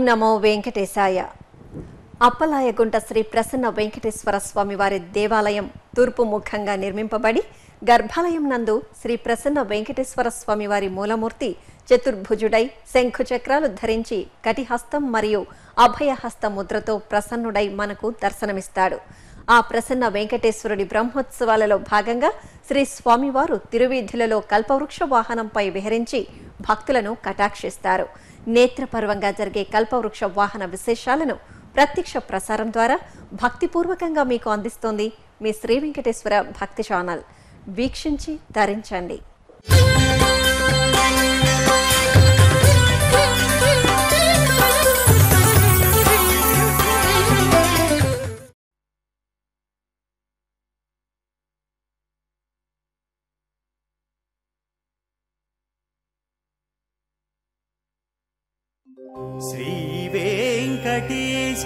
నమో వెంకటేశాయ అప్పలాయగుంట శ్రీ ప్రసన్న వెంకటేశ్వర స్వామి వారి దేవాలయం తూర్పు ముఖంగా నిర్మింపబడి గర్భాలయం నందు శ్రీ ప్రసన్న వెంకటేశ్వర స్వామి వారి మూలమూర్తి చతుర్భుజుడై శంఖు చక్రాలు ధరించి కటిహస్తం మరియు అభయహస్త ముద్రతో ప్రసన్నుడై మనకు దర్శనమిస్తాడు ఆ ప్రసన్న వెంకటేశ్వరుడి బ్రహ్మోత్సవాలలో భాగంగా శ్రీ స్వామివారు తిరువీధులలో కల్పవృక్ష వాహనంపై విహరించి భక్తులను కటాక్షిస్తారు నేత్రపర్వంగా జరిగే కల్పవృక్ష వాహన విశేషాలను ప్రత్యక్ష ప్రసారం ద్వారా భక్తిపూర్వకంగా మీకు అందిస్తోంది మీ శ్రీ వెంకటేశ్వర భక్తి ఛానల్ వీక్షించి తరించండి श्रीवेङ्कटेश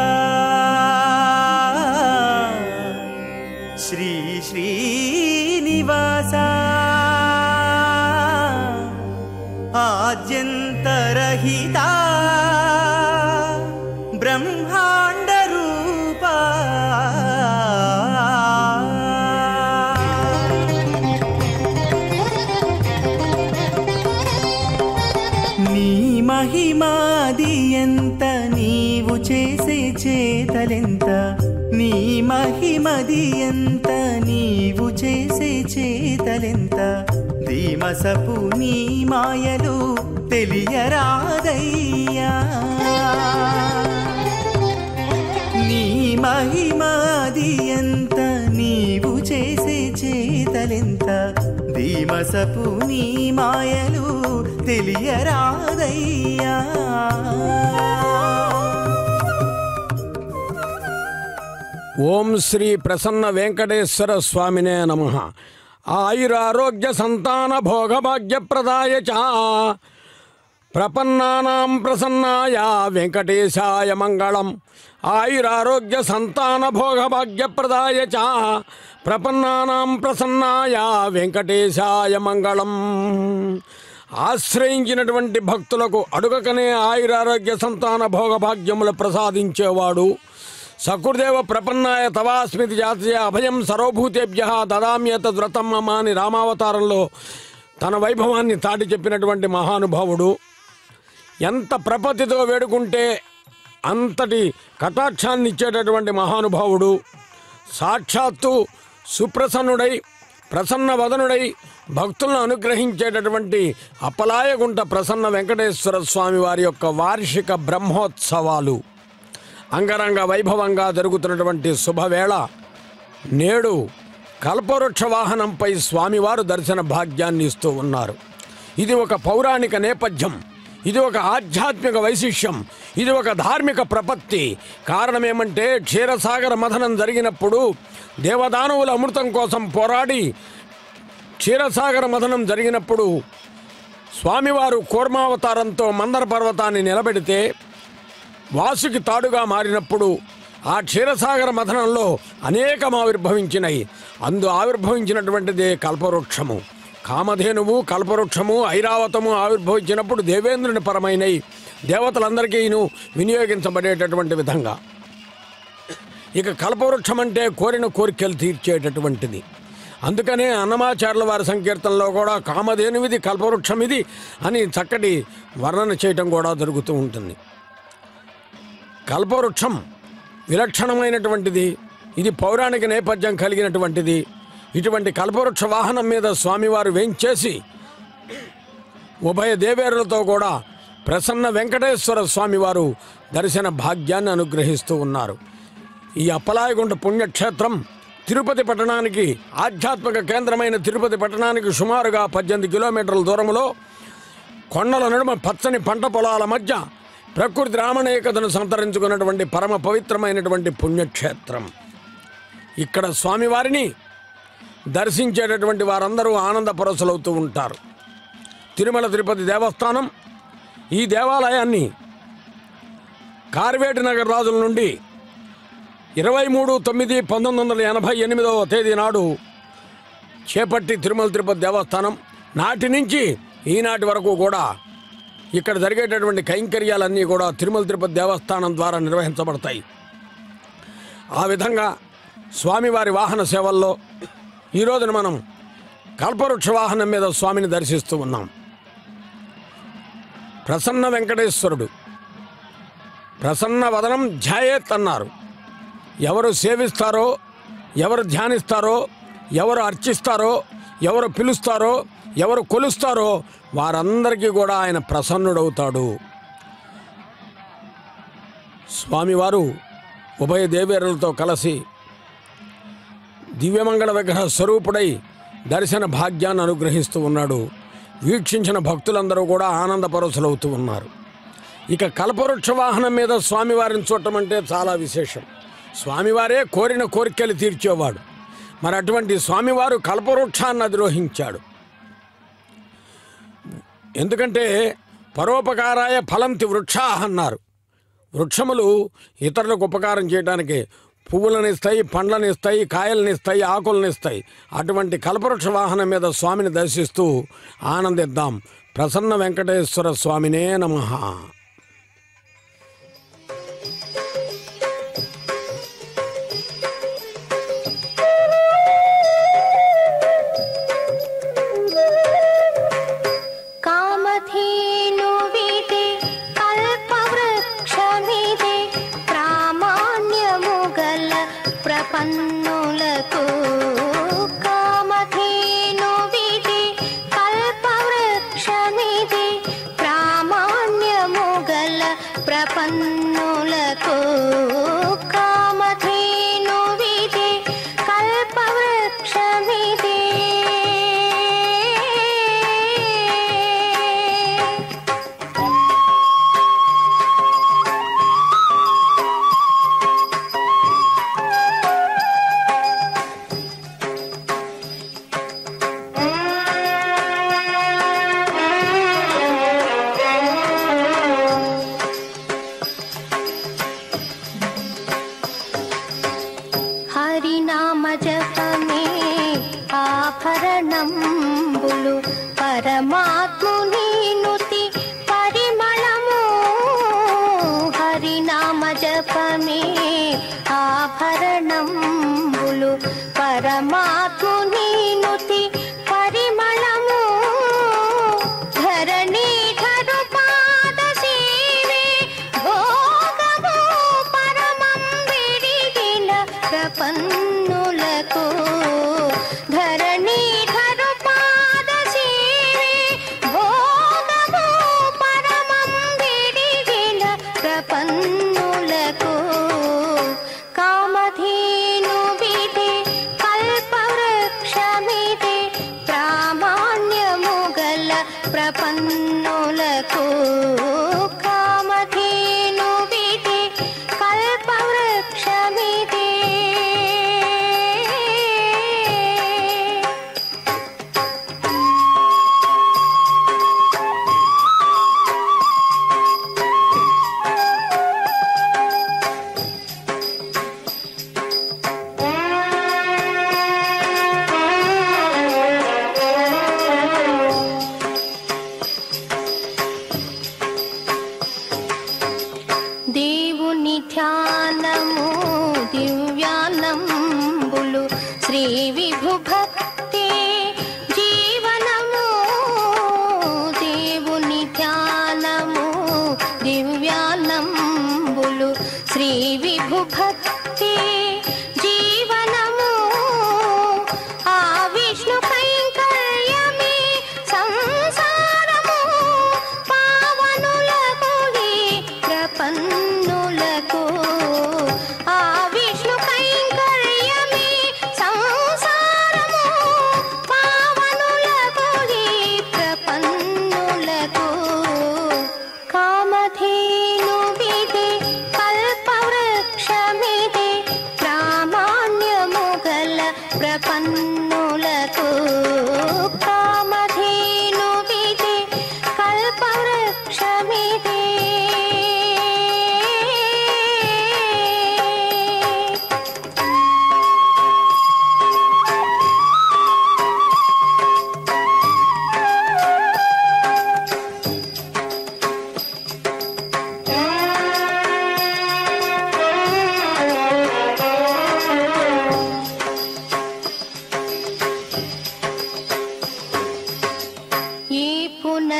श्री श्रीनिवास आद्यन्तरहिता ब्रह्माण्डरूपा నీ మహిమాది ఎంత నీవు చేసే చేతలెంత నీ మహిమది ఎంత నీవు చేసే చేతలెంత ధీమసపు నీ మాయలు తెలియరాదయ్యా నీ మహిమాది ఎంత నీవు చేసే చేతలెంత ధీమసపు నీ మాయలు తెలియరాదయ్యా ఓం శ్రీ ప్రసన్న వెంకటేశ్వర స్వామినే నమ ఆయురారోగ్య సంతాన భోగభాగ్యప్రదాయ చ ప్రపన్నానాం ప్రసన్నాయ వెంకటేశాయ మంగళం ఆయురారోగ్య సంతాన భోగభాగ్యప్రదాయ చ ప్రపన్నానాం ప్రసన్నాయ వెంకటేశాయ మంగళం ఆశ్రయించినటువంటి భక్తులకు అడుగకనే ఆయురారోగ్య సంతాన భోగభాగ్యములు ప్రసాదించేవాడు సకృదేవ ప్రపన్నాయ తవాస్మితి జాతీయ అభయం సర్వభూతేభ్య దదామ్యత వ్రతం మమ అని రామావతారంలో తన వైభవాన్ని చాటి చెప్పినటువంటి మహానుభావుడు ఎంత ప్రపత్తితో వేడుకుంటే అంతటి కటాక్షాన్ని ఇచ్చేటటువంటి మహానుభావుడు సాక్షాత్తు సుప్రసన్నుడై ప్రసన్న వదనుడై భక్తులను అనుగ్రహించేటటువంటి అప్పలాయగుంట ప్రసన్న వెంకటేశ్వర స్వామి వారి యొక్క వార్షిక బ్రహ్మోత్సవాలు అంగరంగ వైభవంగా జరుగుతున్నటువంటి శుభవేళ నేడు కల్పవృక్ష వాహనంపై స్వామివారు దర్శన భాగ్యాన్ని ఇస్తూ ఉన్నారు ఇది ఒక పౌరాణిక నేపథ్యం ఇది ఒక ఆధ్యాత్మిక వైశిష్యం ఇది ఒక ధార్మిక ప్రపత్తి కారణమేమంటే క్షీరసాగర మథనం జరిగినప్పుడు దేవదానవుల అమృతం కోసం పోరాడి క్షీరసాగర మథనం జరిగినప్పుడు స్వామివారు కూర్మావతారంతో మందర పర్వతాన్ని నిలబెడితే వాసుకి తాడుగా మారినప్పుడు ఆ క్షీరసాగర మథనంలో అనేకం ఆవిర్భవించినాయి అందు ఆవిర్భవించినటువంటిదే కల్పవృక్షము కామధేనువు కల్పవృక్షము ఐరావతము ఆవిర్భవించినప్పుడు దేవేంద్రుని పరమైనవి దేవతలందరికీను వినియోగించబడేటటువంటి విధంగా ఇక కల్పవృక్షం అంటే కోరిన కోరికలు తీర్చేటటువంటిది అందుకనే అన్నమాచార్యుల వారి సంకీర్తనలో కూడా కామధేనువిది కల్పవృక్షం ఇది అని చక్కటి వర్ణన చేయటం కూడా జరుగుతూ ఉంటుంది కల్పవృక్షం విలక్షణమైనటువంటిది ఇది పౌరాణిక నేపథ్యం కలిగినటువంటిది ఇటువంటి కల్పవృక్ష వాహనం మీద స్వామివారు వేంచేసి ఉభయ దేవేరులతో కూడా ప్రసన్న వెంకటేశ్వర స్వామివారు దర్శన భాగ్యాన్ని అనుగ్రహిస్తూ ఉన్నారు ఈ అప్పలాయగుంట పుణ్యక్షేత్రం తిరుపతి పట్టణానికి ఆధ్యాత్మిక కేంద్రమైన తిరుపతి పట్టణానికి సుమారుగా పద్దెనిమిది కిలోమీటర్ల దూరంలో కొండల నడుమ పచ్చని పంట పొలాల మధ్య ప్రకృతి రామణేకతను సంతరించుకున్నటువంటి పరమ పవిత్రమైనటువంటి పుణ్యక్షేత్రం ఇక్కడ స్వామివారిని దర్శించేటటువంటి వారందరూ ఆనంద పరసులవుతూ ఉంటారు తిరుమల తిరుపతి దేవస్థానం ఈ దేవాలయాన్ని కార్వేటి నగర్ రాజుల నుండి ఇరవై మూడు తొమ్మిది పంతొమ్మిది వందల ఎనభై ఎనిమిదవ తేదీ నాడు చేపట్టి తిరుమల తిరుపతి దేవస్థానం నాటి నుంచి ఈనాటి వరకు కూడా ఇక్కడ జరిగేటటువంటి కైంకర్యాలన్నీ కూడా తిరుమల తిరుపతి దేవస్థానం ద్వారా నిర్వహించబడతాయి ఆ విధంగా స్వామివారి వాహన సేవల్లో ఈ రోజున మనం కల్పవృక్ష వాహనం మీద స్వామిని దర్శిస్తూ ఉన్నాం ప్రసన్న వెంకటేశ్వరుడు ప్రసన్న వదనం ధ్యాయేత్ అన్నారు ఎవరు సేవిస్తారో ఎవరు ధ్యానిస్తారో ఎవరు అర్చిస్తారో ఎవరు పిలుస్తారో ఎవరు కొలుస్తారో వారందరికీ కూడా ఆయన ప్రసన్నుడవుతాడు స్వామివారు ఉభయ దేవేరులతో కలిసి దివ్యమంగళ విగ్రహ స్వరూపుడై దర్శన భాగ్యాన్ని అనుగ్రహిస్తూ ఉన్నాడు వీక్షించిన భక్తులందరూ కూడా ఆనందపరచులవుతూ ఉన్నారు ఇక కల్పవృక్ష వాహనం మీద స్వామివారిని చూడటం అంటే చాలా విశేషం స్వామివారే కోరిన కోరికలు తీర్చేవాడు మరి అటువంటి స్వామివారు కల్పవృక్షాన్ని అధిరోహించాడు ఎందుకంటే పరోపకారాయ ఫలంతి వృక్షా అన్నారు వృక్షములు ఇతరులకు ఉపకారం చేయడానికి పువ్వులను ఇస్తాయి పండ్లను ఇస్తాయి కాయలను ఇస్తాయి ఆకులను ఇస్తాయి అటువంటి కల్పవృక్ష వాహనం మీద స్వామిని దర్శిస్తూ ఆనందిద్దాం ప్రసన్న వెంకటేశ్వర స్వామినే నమః కామధేనువిదే కల్పవృక్షమిదే ప్రామాణ్యముగల ప్రపన్నులకు కామధేనువిదే కల్పవృక్షమిదే ప్రామాణ్యముగల ప్రపన్నులకు కామధేనువిదే కల్పవృక్షమిదే హరినామ జపమే ఆభరణంబులు పరమాత్ముని నుతి పరిమళము హరినామ జపమే ఆభరణంబులు పరమాత్ముని నుతి పరిమళము ధరణీధరు పాద సేవే భోగము పరమం విడిగిన ప్రపన్నులకు ధరణీధరు పాద సేవే భోగము పరమం విడిగిన ప్రపన్నులకు కామధేను విధి కల్పవృక్షమిది ప్రామాణ్యము గల ప్రపన్నులకు కామధేను విధి కల్పవృక్షమిది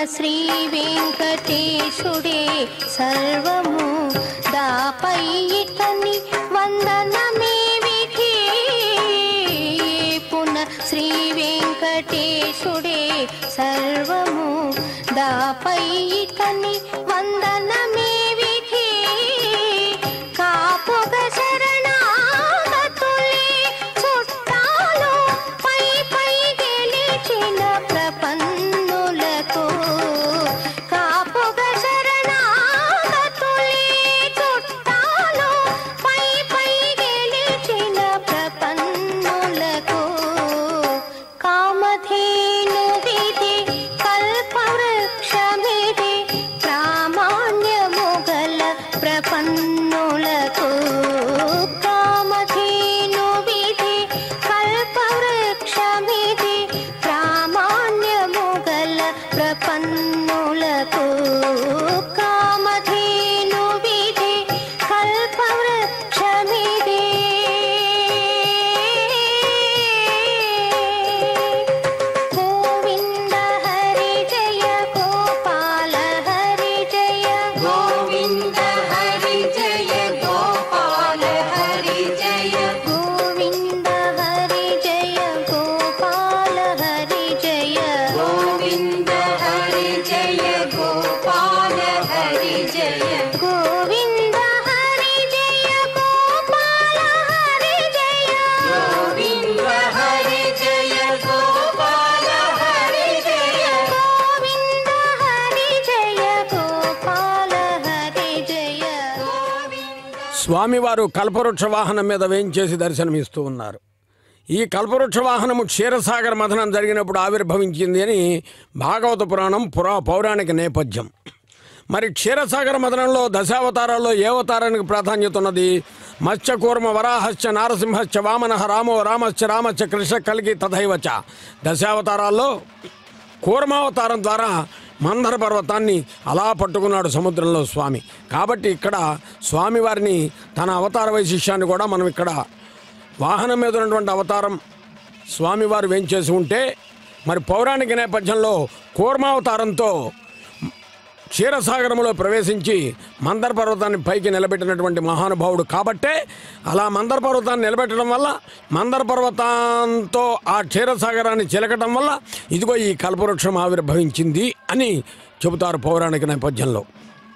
శ్రీ వెంకటేశుడే సర్వము దాపై ఇతని వందనమే విధి పున శ్రీ వెంకటేశుడే సర్వము దాపై ఇతని వందనమే విధి కాపుగ శరణాగతులే చుట్టాలు పై పై గెలిచిన ప్రపన్నులకు కాపుగ శరణాగతులే చుట్టాలు పై పై గెలిచిన ప్రపన్నులకు కామధేను విధి కల్పవృక్షమిది ప్రామాణ్యము గల ప్రపన్నులకు కామధేను విధి కల్పవృక్షమిది ప్రామాణ్యము గల ప్రపన్నులకు కామధేను విధి కల్పవృక్షమిది గోవింద హరి జయ గోపాల హరి జయ గోవింద హరి జయ గోపాల హరి జయ గోవింద హరి జయ గోపాల హరి జయ గోవింద హరి జయ గోపాల హరి జయ గోవింద హరి జయ గోపాల హరి జయ గోవింద హరి జయ గోపాల హరి జయ గోవింద హరి జయ గోపాల హరి జయ గోవింద స్వామివారు కల్పవృక్ష వాహనం మీద వేయించేసి దర్శనమిస్తూ ఉన్నారు ఈ కల్పవృక్ష వాహనము క్షీరసాగర మథనం జరిగినప్పుడు ఆవిర్భవించింది అని భాగవత పురాణం పురా పౌరాణిక నేపథ్యం మరి క్షీరసాగర మథనంలో దశావతారాల్లో ఏ అవతారానికి ప్రాధాన్యత ఉన్నది మత్స్యకూర్మ వరాహశ్చ నారసింహశ్చ వామన రామో రామశ్చ రామశ్చ కృష్ణ కలిగి తథైవచ దశావతారాల్లో కూర్మావతారం ద్వారా మందర పర్వతాన్ని అలా పట్టుకున్నాడు సముద్రంలో స్వామి కాబట్టి ఇక్కడ స్వామివారిని తన అవతార వైశిష్యాన్ని కూడా మనం ఇక్కడ వాహనం మీద ఉన్నటువంటి అవతారం స్వామివారు వేంచేసి ఉంటే మరి పౌరాణిక నేపథ్యంలో కూర్మావతారంతో క్షీరసాగరంలో ప్రవేశించి మందర పర్వతాన్ని పైకి నిలబెట్టినటువంటి మహానుభావుడు కాబట్టే అలా మందర పర్వతాన్ని నిలబెట్టడం వల్ల మందర పర్వతంతో ఆ క్షీరసాగరాన్ని చిలకటం వల్ల ఇదిగో ఈ కల్పవృక్షం ఆవిర్భవించింది అని చెబుతారు పౌరాణిక నేపథ్యంలో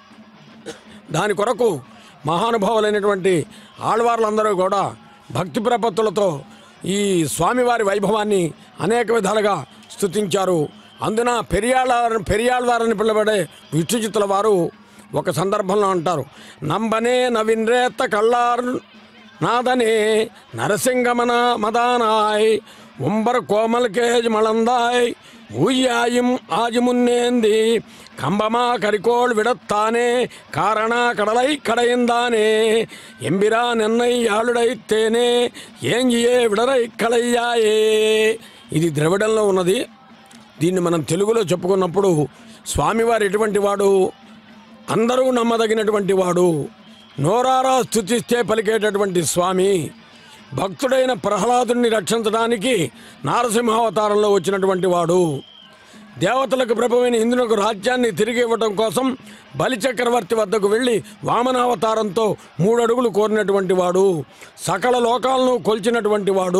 దాని కొరకు మహానుభావులైనటువంటి ఆళ్వార్లందరూ కూడా భక్తి ప్రపత్తులతో ఈ స్వామివారి వైభవాన్ని అనేక విధాలుగా స్తుతించారు అందున పెరియాళ్ళ పెరియాళ్ళవారని పిలబడే విష్ణుచిత్తుల వారు ఒక సందర్భంలో అంటారు నంబనే నవిన్రేత్త కళ్ళార్ నాదనే నరసింగమన మదానాయ్ உம்பர் கோமல்கேஜ் மலந்தாய் ஊயாயும் ஆஜிமுன்னேந்தி கம்பமா கரிக்கோள் விடத்தானே காரணா கடலை கடைந்தானே எம்பிரான் என்னை யாழுடைத்தேனே ஏங்கியே విడరై కలయ్యాయే ఇది ద్రవిడంలో ఉన్నది దీన్ని మనం తెలుగులో చెప్పుకున్నప్పుడు స్వామివారు ఎటువంటి వాడు అందరూ నమ్మదగినటువంటి వాడు నోరారా స్థుతిస్తే పలికేటటువంటి స్వామి భక్తుడైన ప్రహ్లాదుని రక్షించడానికి నారసింహావతారంలో వచ్చినటువంటి వాడు దేవతలకు ప్రభువైన ఇంద్రునకు రాజ్యాన్ని తిరిగి ఇవ్వటం కోసం బలిచక్రవర్తి వద్దకు వెళ్ళి వామనావతారంతో మూడు అడుగులు కోరినటువంటి వాడు సకల లోకాలను కొల్చినటువంటి వాడు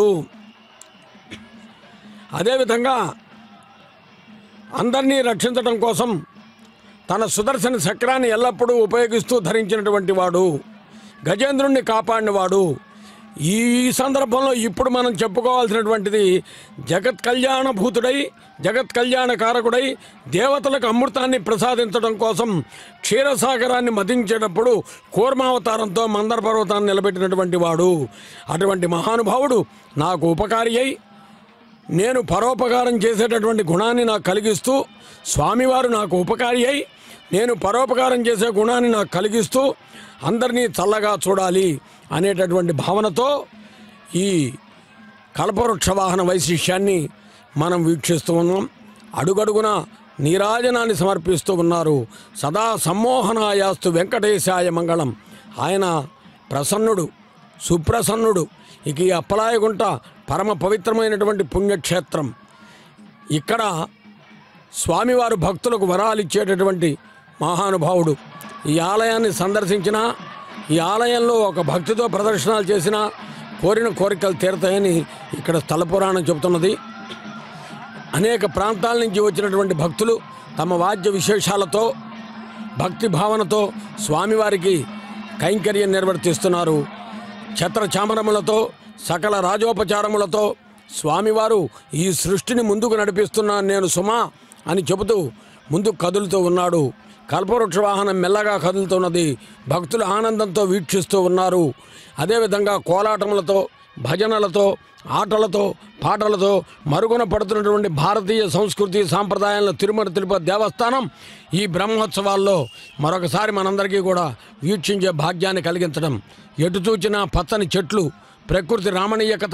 అదేవిధంగా అందరినీ రక్షించడం కోసం తన సుదర్శన చక్రాన్ని ఎల్లప్పుడూ ఉపయోగిస్తూ ధరించినటువంటి వాడు గజేంద్రుణ్ణి కాపాడినవాడు ఈ సందర్భంలో ఇప్పుడు మనం చెప్పుకోవాల్సినటువంటిది జగత్ కళ్యాణ భూతుడై జగత్ కళ్యాణ కారకుడై దేవతలకు అమృతాన్ని ప్రసాదించడం కోసం క్షీరసాగరాన్ని మదించేటప్పుడు కూర్మావతారంతో మందర పర్వతాన్ని నిలబెట్టినటువంటి వాడు అటువంటి మహానుభావుడు నాకు ఉపకారి అయి నేను పరోపకారం చేసేటటువంటి గుణాన్ని నాకు కలిగిస్తూ స్వామివారు నాకు ఉపకారి అయి నేను పరోపకారం చేసే గుణాన్ని నాకు కలిగిస్తూ అందరినీ చల్లగా చూడాలి అనేటటువంటి భావనతో ఈ కల్పవృక్ష వాహన వైశిష్యాన్ని మనం వీక్షిస్తూ ఉన్నాం అడుగడుగున నీరాజనాన్ని సమర్పిస్తూ ఉన్నారు సదా సమ్మోహనాయాస్తు వెంకటేశాయ మంగళం ఆయన ప్రసన్నుడు సుప్రసన్నుడు ఇక ఈ అప్పలాయగుంట పరమ పవిత్రమైనటువంటి పుణ్యక్షేత్రం ఇక్కడ స్వామివారు భక్తులకు వరాలు ఇచ్చేటటువంటి మహానుభావుడు ఈ ఆలయాన్ని సందర్శించిన ఈ ఆలయంలో ఒక భక్తితో ప్రదర్శనలు చేసిన కోరిన కోరికలు తీరతాయని ఇక్కడ స్థల పురాణం చెబుతున్నది అనేక ప్రాంతాల నుంచి వచ్చినటువంటి భక్తులు తమ వాద్య విశేషాలతో భక్తి భావనతో స్వామివారికి కైంకర్యం నిర్వర్తిస్తున్నారు ఛత్ర చామరములతో సకల రాజోపచారములతో స్వామివారు ఈ సృష్టిని ముందుకు నడిపిస్తున్నాను నేను సుమా అని చెబుతూ ముందుకు కదులుతూ ఉన్నాడు కల్పవృక్ష వాహనం మెల్లగా కదులుతున్నది భక్తులు ఆనందంతో వీక్షిస్తూ ఉన్నారు అదేవిధంగా కోలాటములతో భజనలతో ఆటలతో పాటలతో మరుగున పడుతున్నటువంటి భారతీయ సంస్కృతి సాంప్రదాయాలను తిరుమల తిరుపతి దేవస్థానం ఈ బ్రహ్మోత్సవాల్లో మరొకసారి మనందరికీ కూడా వీక్షించే భాగ్యాన్ని కలిగించడం ఎటు చూచినా పచ్చని చెట్లు ప్రకృతి రామణీయకత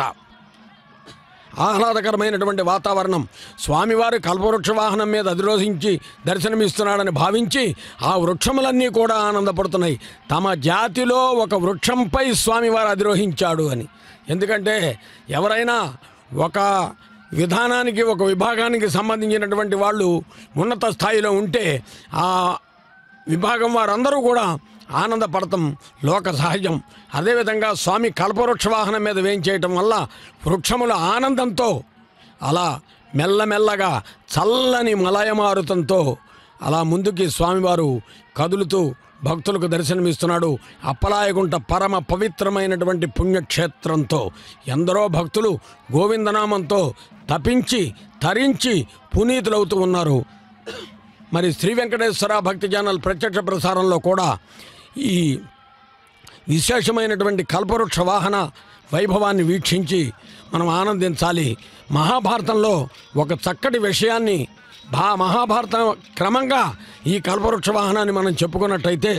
ఆహ్లాదకరమైనటువంటి వాతావరణం స్వామివారి కల్పవృక్ష వాహనం మీద అధిరోహించి దర్శనమిస్తున్నాడని భావించి ఆ వృక్షములన్నీ కూడా ఆనందపడుతున్నాయి తమ జాతిలో ఒక వృక్షంపై స్వామివారు అధిరోహించాడు అని ఎందుకంటే ఎవరైనా ఒక విధానానికి ఒక విభాగానికి సంబంధించినటువంటి వాళ్ళు ఉన్నత స్థాయిలో ఉంటే ఆ విభాగం వారందరూ కూడా ఆనందపడటం లోక సహజం అదేవిధంగా స్వామి కల్పవృక్ష వాహనం మీద వేయించేయటం వల్ల వృక్షముల ఆనందంతో అలా మెల్లమెల్లగా చల్లని మలయమారుతంతో అలా ముందుకి స్వామివారు కదులుతూ భక్తులకు దర్శనమిస్తున్నాడు అప్పలాయగుంట పరమ పవిత్రమైనటువంటి పుణ్యక్షేత్రంతో ఎందరో భక్తులు గోవిందనామంతో తపించి తరించి పునీతులవుతూ ఉన్నారు మరి శ్రీ వెంకటేశ్వర భక్తి ఛానల్ ప్రత్యక్ష ప్రసారంలో కూడా ఈ విశేషమైనటువంటి కల్పవృక్ష వాహన వైభవాన్ని వీక్షించి మనం ఆనందించాలి మహాభారతంలో ఒక చక్కటి విషయాన్ని భా మహాభారతం క్రమంగా ఈ కల్పవృక్ష వాహనాన్ని మనం చెప్పుకున్నట్టయితే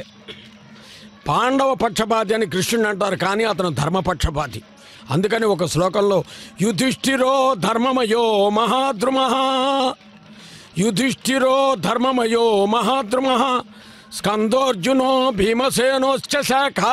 పాండవ పక్షపాతి అని కృష్ణుని అంటారు కానీ అతను ధర్మపక్షపాతి అందుకని ఒక శ్లోకంలో యుధిష్ఠిరో ధర్మమయో మహాద్రుమ యుధిష్ఠిరో ధర్మమయో మహాద్రుమ స్కందోర్జునో భీమసేనోశ్చ శాఖా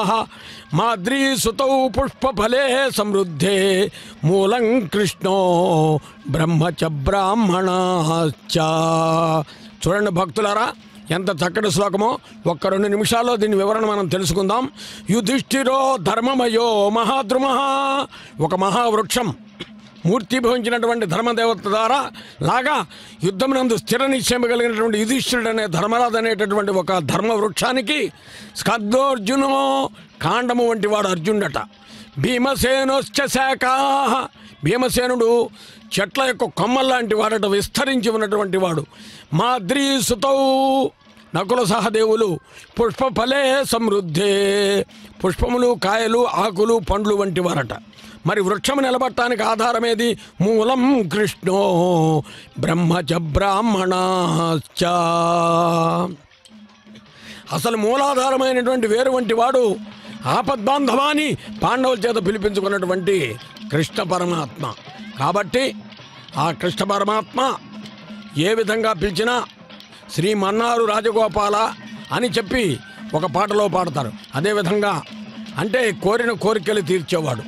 మాద్రీసుతౌ పుష్పఫలే సమృద్ధే మూలం కృష్ణో బ్రహ్మచ బ్రాహ్మణాశ్చ చూడండి భక్తులారా ఎంత చక్కటి శ్లోకమో ఒక్క రెండు నిమిషాల్లో దీని వివరణ మనం తెలుసుకుందాం యుధిష్ఠిరో ధర్మమయో మహాద్రుమ ఒక మహావృక్షం మూర్తిభవించినటువంటి ధర్మదేవత ద్వారా లాగా యుద్ధమునందు స్థిర నిశ్చయం కలిగినటువంటి యుధిష్ఠిరుడు అనే ధర్మరాజు అనేటటువంటి ఒక ధర్మ వృక్షానికి స్కర్దోర్జునో కాండము వంటి వాడు అర్జునుడట భీమసేనోశ్చ శాఖ భీమసేనుడు చెట్ల యొక్క కొమ్మల్లాంటి వాడట విస్తరించి ఉన్నటువంటి వాడు మాద్రీసుతౌ నకుల సహదేవులు పుష్పఫలే సమృద్ధే పుష్పములు కాయలు ఆకులు పండ్లు వంటి వారట మరి వృక్షము నిలబట్టడానికి ఆధారమేది మూలం కృష్ణో బ్రహ్మచ బ్రాహ్మణాశ్చ అసలు మూలాధారమైనటువంటి వేరు వంటి వాడు ఆపద్బాంధవాని పాండవుల చేత పిలిపించుకున్నటువంటి కృష్ణ పరమాత్మ కాబట్టి ఆ కృష్ణ పరమాత్మ ఏ విధంగా పిలిచినా శ్రీ మన్నారు రాజగోపాల అని చెప్పి ఒక పాటలో పాడతారు అదేవిధంగా అంటే కోరిన కోరికలు తీర్చేవాడు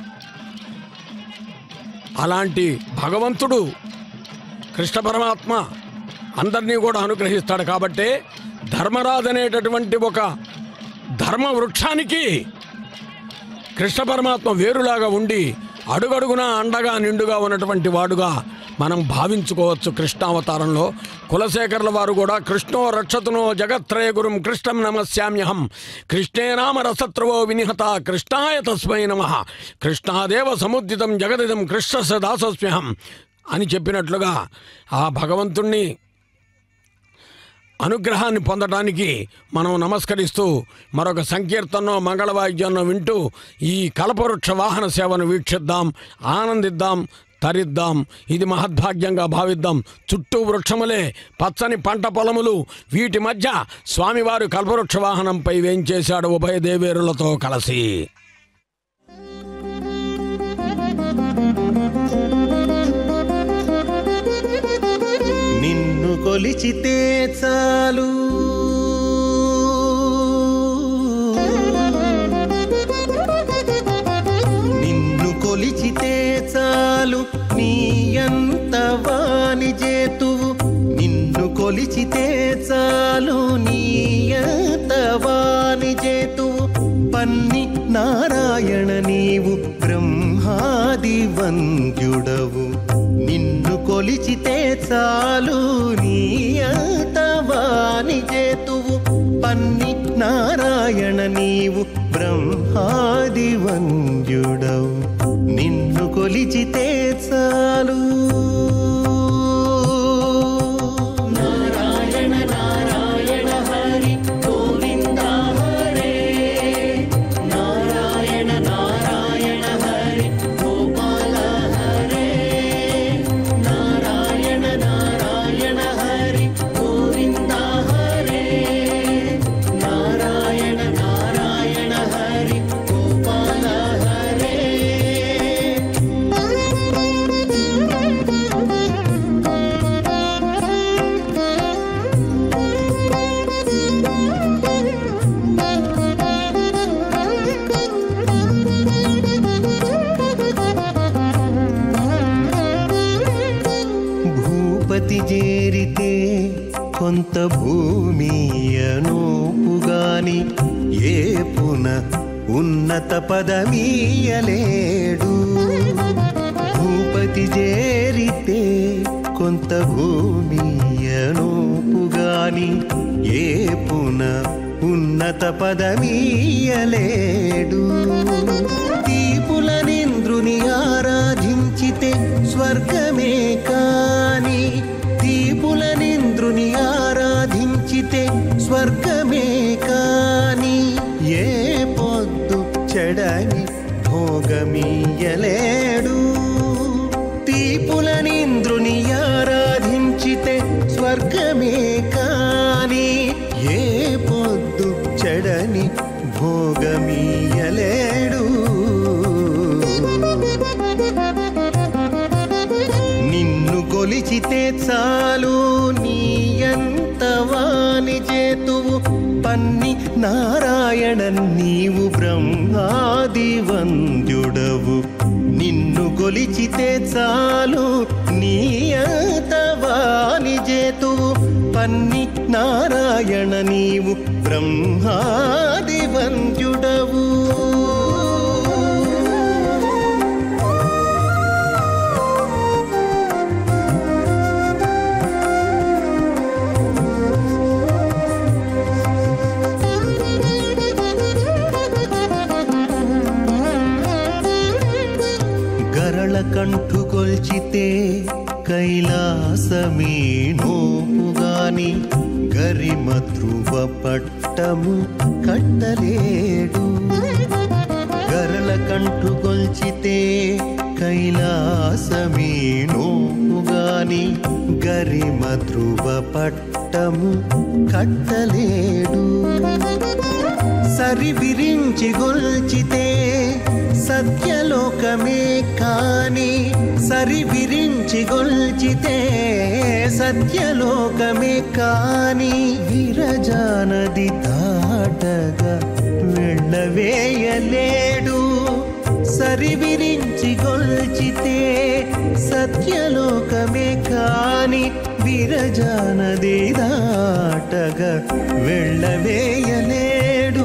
అలాంటి భగవంతుడు కృష్ణ పరమాత్మ అందరినీ కూడా అనుగ్రహిస్తాడు కాబట్టి ధర్మరాజు అనేటటువంటి ఒక ధర్మ వృక్షానికి కృష్ణ పరమాత్మ వేరులాగా ఉండి అడుగడుగునా అండగా నిండుగా ఉన్నటువంటి వాడుగా మనం భావించుకోవచ్చు కృష్ణావతారంలో కులశేఖరుల వారు కూడా కృష్ణో రక్షతునో జగత్రయ గురుం కృష్ణం నమస్యామ్యహం కృష్ణే నామ రసత్రవో వినిహత కృష్ణాయ తస్మై నమ కృష్ణాదేవ సముద్దితం జగదిదం కృష్ణస్య దాసస్మ్యహం అని చెప్పినట్లుగా ఆ భగవంతుణ్ణి అనుగ్రహాన్ని పొందడానికి మనం నమస్కరిస్తూ మరొక సంకీర్తనో మంగళవాద్యాన్నో వింటూ ఈ కల్పవృక్ష వాహన సేవను వీక్షిద్దాం ఆనందిద్దాం తరిద్దాం ఇది మహద్భాగ్యంగా భావిద్దాం చుట్టూ వృక్షములే పచ్చని పంట పొలములు వీటి మధ్య స్వామివారు కల్పవృక్ష వాహనంపై వేంచేశాడు ఉభయ దేవేరులతో కలిసి నిన్ను కొలిచితే చాలు నిన్ను కొలిచితే చాలు నీ అంత వాణి చేతువు నిన్ను కొలిచితే చాలు నీయతవాని చేతువు పన్ని నారాయణ నీవు బ్రహ్మాది వంద్యుడవు నిన్ను కొలిచితే చాలు నీయతవాని చేతువు పన్ని నారాయణ నీవు బ్రహ్మాది వంద్యుడవు నిన్ను కొలిచితే చాలు నారాయణ నారాయణ హరి గోవింద హరే నారాయణ నారాయణ హరి గోపాల హరే నారాయణ నారాయణ హరి గోవింద హరే నారాయణ నారాయణ హరి గోపాల హరే భూపతి చేరితే కొంత భూమియనోపుగాని ఏ పున ఉన్నత పదమీయలేడు భూపతి చేరితే కొంత భూమియనోపుగాని ఏ పున ఉన్నత పదమీయలేడు దీపులనింద్రుని ఆరాధించితే స్వర్గమే కాని దీపులనింద్రుని ఆరాధించితే స్వర్గమే కాని ఏ పొద్దు చెడని భోగమీయలేడు దీపులనింద్రుని ఆరాధించితే స్వర్గమే కాని ఏ పొద్దు చెడని భోగమీయలేడు నిన్ను కొలిచితే చాలు నీయంత వాని చేతువు పన్ని నారాయణ నీవు బ్రహ్మాది వంద్యుడవు నిన్ను కొలిచితే చాలు నీయంత వాని చేతువు పన్ని నారాయణ నీవు బ్రహ్మాది వంద్యుడవు గరళ కంఠు కొల్చితే కైలాసమీ నోపుగాని గరిమ ధ్రువ పట్టము కట్టలేడు గరళ కంఠు కొల్చితే కైలాసమీ నోపుగాని గరిమ ధ్రువ పట్టము కట్టలేడు సరి విరించి గొల్చితే సత్యలోకమే కాని సరి విరించి గొల్చితే సత్యలోకమే కాని విరజానది దాటగా వెళ్ళవేయలేడు సరి విరించి గొల్చితే సత్యలోకమే కాని విరజానది దాటగా వెళ్ళవేయలేడు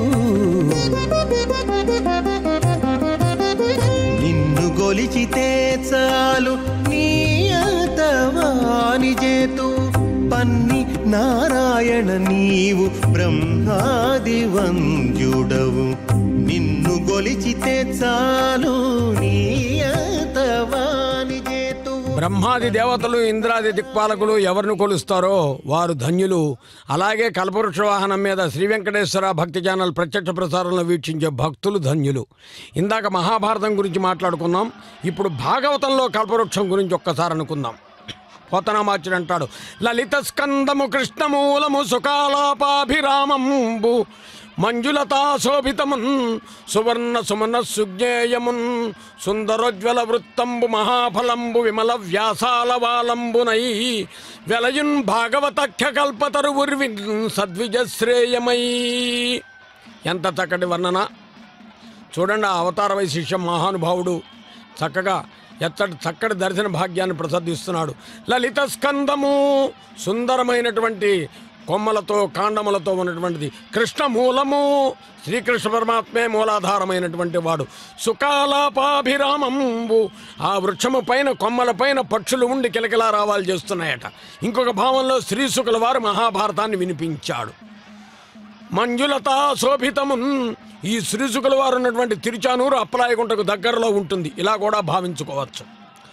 నిన్ను గొలిచితే చాలు నీ అతవాని చేతు పన్ని నారాయణ నీవు బ్రహ్మాది వంద్యుడవు నిన్ను గొలిచితే చాలు నీ అతవాని చేతువు బ్రహ్మాది దేవతలు ఇంద్రాది దిక్పాలకులు ఎవరిని కొలుస్తారో వారు ధన్యులు అలాగే కల్పవృక్ష వాహనం మీద శ్రీ వెంకటేశ్వర భక్తి ఛానల్ ప్రత్యక్ష ప్రసారంలో వీక్షించే భక్తులు ధన్యులు ఇందాక మహాభారతం గురించి మాట్లాడుకున్నాం ఇప్పుడు భాగవతంలో కల్పవృక్షం గురించి ఒక్కసారి అనుకుందాం పోతనామాచుడు అంటాడు లలిత స్కందము కృష్ణమూలము సుకాలాపాభిరామంబు మంజులతా శోభితమున్ సువర్ణ సుమన సుజ్ఞేయమున్ సుందరోజ్వల వృత్తంబు మహాఫలంబు విమల వ్యాసాల వాలంబునై వెలయున్ భాగవతఖ్య కల్పతరు ఉర్విన్ సద్విజశ్రేయమై ఎంత చక్కటి వర్ణన చూడండి ఆ అవతార వైశిష్యం మహానుభావుడు చక్కగా ఎత్తటి చక్కటి దర్శన భాగ్యాన్ని ప్రసాదిస్తున్నాడు లలిత స్కందము సుందరమైనటువంటి కొమ్మలతో కాండములతో ఉన్నటువంటిది కృష్ణ మూలము శ్రీకృష్ణ పరమాత్మే మూలాధారమైనటువంటి వాడు సుకాలాపాభిరామంబు ఆ వృక్షము పైన కొమ్మల పైన పక్షులు ఉండి కిలకిలా రావాలు చేస్తున్నాయట ఇంకొక భావంలో శ్రీశుకుల వారు మహాభారతాన్ని వినిపించాడు మంజులతా శోభితమున్ ఈ శ్రీశుకుల వారు ఉన్నటువంటి తిరుచానూరు అప్పలాయగుంటకు దగ్గరలో ఉంటుంది ఇలా కూడా భావించుకోవచ్చు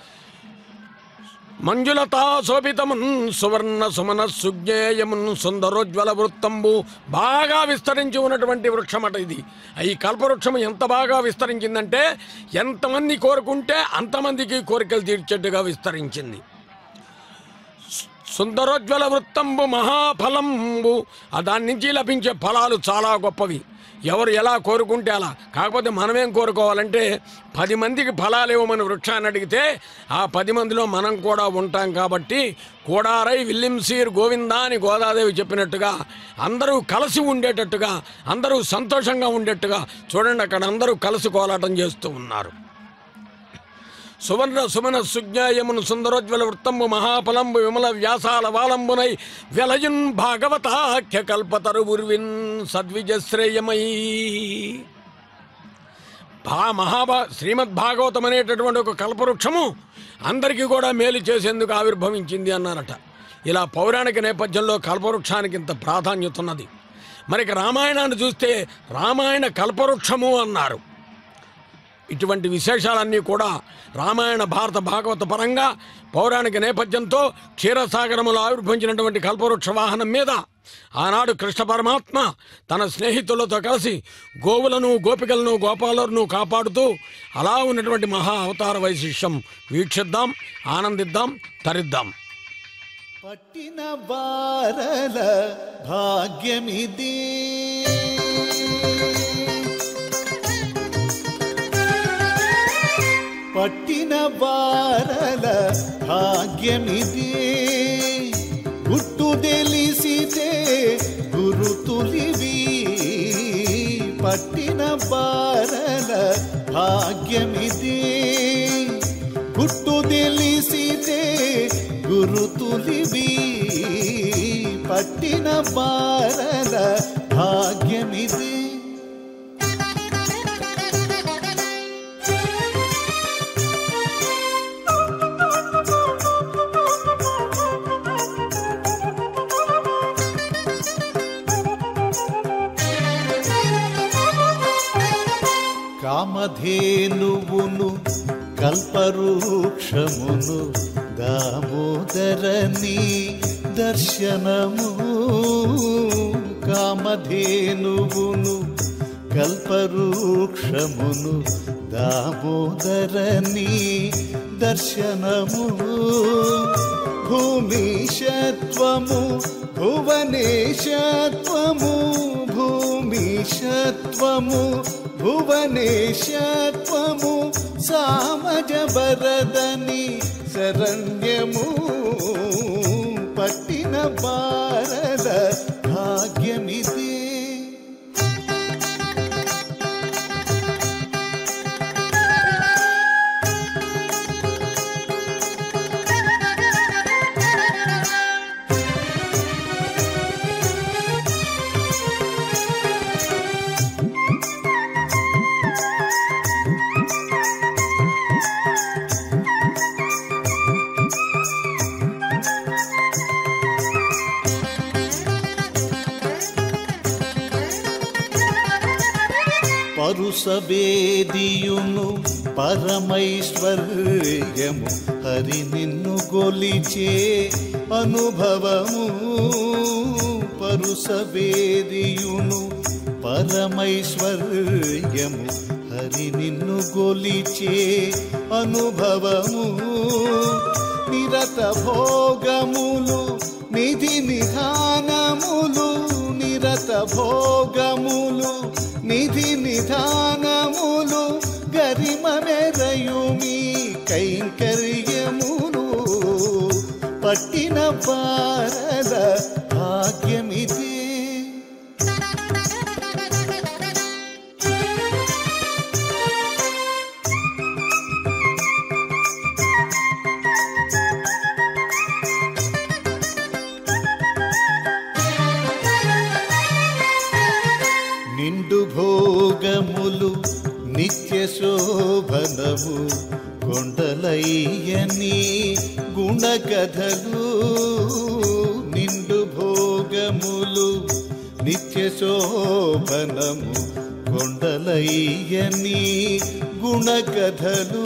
మంజులతా శోభితమున్ సువర్ణ సుమన సుజ్ఞేయమున్ సుందరోజ్వల వృత్తంబు బాగా విస్తరించి ఉన్నటువంటి వృక్షమట ఇది ఈ కల్పవృక్షం ఎంత బాగా విస్తరించిందంటే ఎంతమంది కోరుకుంటే అంతమందికి కోరికలు తీర్చేట్టుగా విస్తరించింది సుందరోజ్వల వృత్తంబు మహాఫలంబు ఆ దాని నుంచి లభించే ఫలాలు చాలా గొప్పవి ఎవరు ఎలా కోరుకుంటే అలా కాకపోతే మనమేం కోరుకోవాలంటే పది మందికి ఫలాలు ఇవ్వమని వృక్షాన్ని అడిగితే ఆ పది మందిలో మనం కూడా ఉంటాం కాబట్టి కోడారై విల్లింసీర్ గోవిందా అని గోదాదేవి చెప్పినట్టుగా అందరూ కలిసి ఉండేటట్టుగా అందరూ సంతోషంగా ఉండేట్టుగా చూడండి అక్కడ అందరూ కలిసి కోలాటం చేస్తూ ఉన్నారు సువర్ణ సుమన సుజ్ఞాయమును సుందరోజ్వల వృత్తంబు మహాఫలంబు విమల వ్యాసాల వాలంబునై వెలయున్ భాగవతాఖ్య కల్పతరు ఉర్విన్ సద్విజశ్రేయమై భా మహాభా శ్రీమద్ భాగవతం అనేటటువంటి ఒక కల్పవృక్షము అందరికీ కూడా మేలు చేసేందుకు ఆవిర్భవించింది అన్నారట ఇలా పౌరాణిక నేపథ్యంలో కల్పవృక్షానికి ఇంత ప్రాధాన్యత ఉన్నది మరి ఇక రామాయణాన్ని చూస్తే రామాయణ కల్పవృక్షము అన్నారు ఇటువంటి విశేషాలన్నీ కూడా రామాయణ భారత భాగవత పరంగా పౌరాణిక నేపథ్యంతో క్షీరసాగరములో ఆవిర్భవించినటువంటి కల్పవృక్ష వాహనం మీద ఆనాడు కృష్ణ పరమాత్మ తన స్నేహితులతో కలిసి గోవులను గోపికలను గోపాలను కాపాడుతూ అలా ఉన్నటువంటి మహా అవతార వైశిష్యం వీక్షిద్దాం ఆనందిద్దాం తరిద్దాం పట్టిన బారల భాగ్యమిది పట్టిన బారల భాగ్యమిది గుట్టు తెలిసితే గురుతులివి పట్టిన బారల భాగ్యమిది గుట్టు తెలిసితే గురుతులివి పట్టిన బారల భాగ్యమిది కామధేనువును కల్పవృక్షమును దామోదరని దర్శనము కామధేనువును కల్పవృక్షమును దామోదరని దర్శనము భూమిషత్వము భువనేశత్వము భూమిషత్వము భువనేశత్వము సామజ వరదని శరణ్యము పట్టిన భారత భాగ్యమిది పరుసవేదియును పరమైశ్వర్యము హరి నిన్ను గొలిచే అనుభవము పరుసవేదియును పరమైశ్వర్యము హరి నిన్ను గొలిచే అనుభవము నిరత భోగములు నిధి నిధానములు నిరత భోగములు నిధి నిధానములు గరిమ మెరయుమి కైంకర్యములు పట్టిన బారల భాగ్యమిది కథలు నిండు భోగములు నిత్య శోభనము కొండలయ్యని గుణకథలు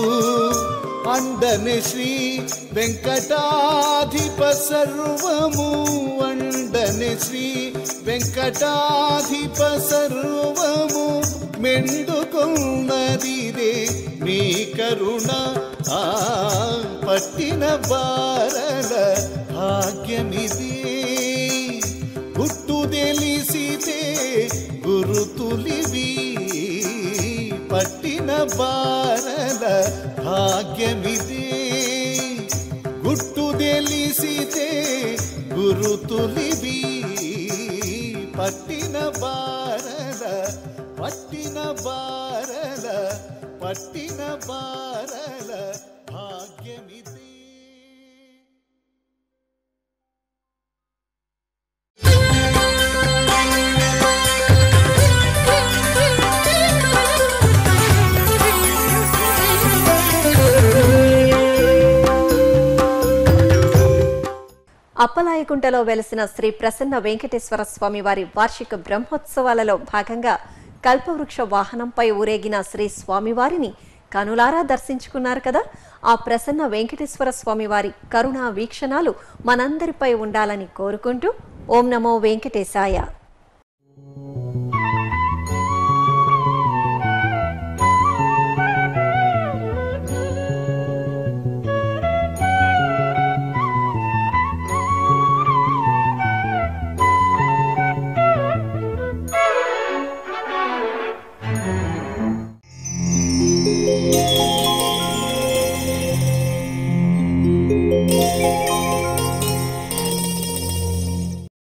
అండని శ్రీ వెంకటాధిప సర్వము అండని శ్రీ వెంకటాధిప సర్వము మెండుకొన్నదిదే మీ కరుణ ఆ పట్టిన బారల భాగ్యమిది గుట్టు తెలిసితే గురుతులివి పట్టిన బారల భాగ్యమిది గుట్టు తెలిసితే గురుతులివి పట్టిన బారల పట్టిన బారల పట్టిన బారల భాగ్యమిది అప్పలాయకుంటలో వెలిసిన శ్రీ ప్రసన్న వెంకటేశ్వర స్వామి వారి వార్షిక బ్రహ్మోత్సవాలలో భాగంగా కల్పవృక్ష వాహనంపై ఊరేగిన శ్రీ స్వామివారిని కనులారా దర్శించుకున్నారు కదా ఆ ప్రసన్న వెంకటేశ్వర స్వామి వారి కరుణా వీక్షణాలు మనందరిపై ఉండాలని కోరుకుంటూ ఓం నమో వెంకటేశాయ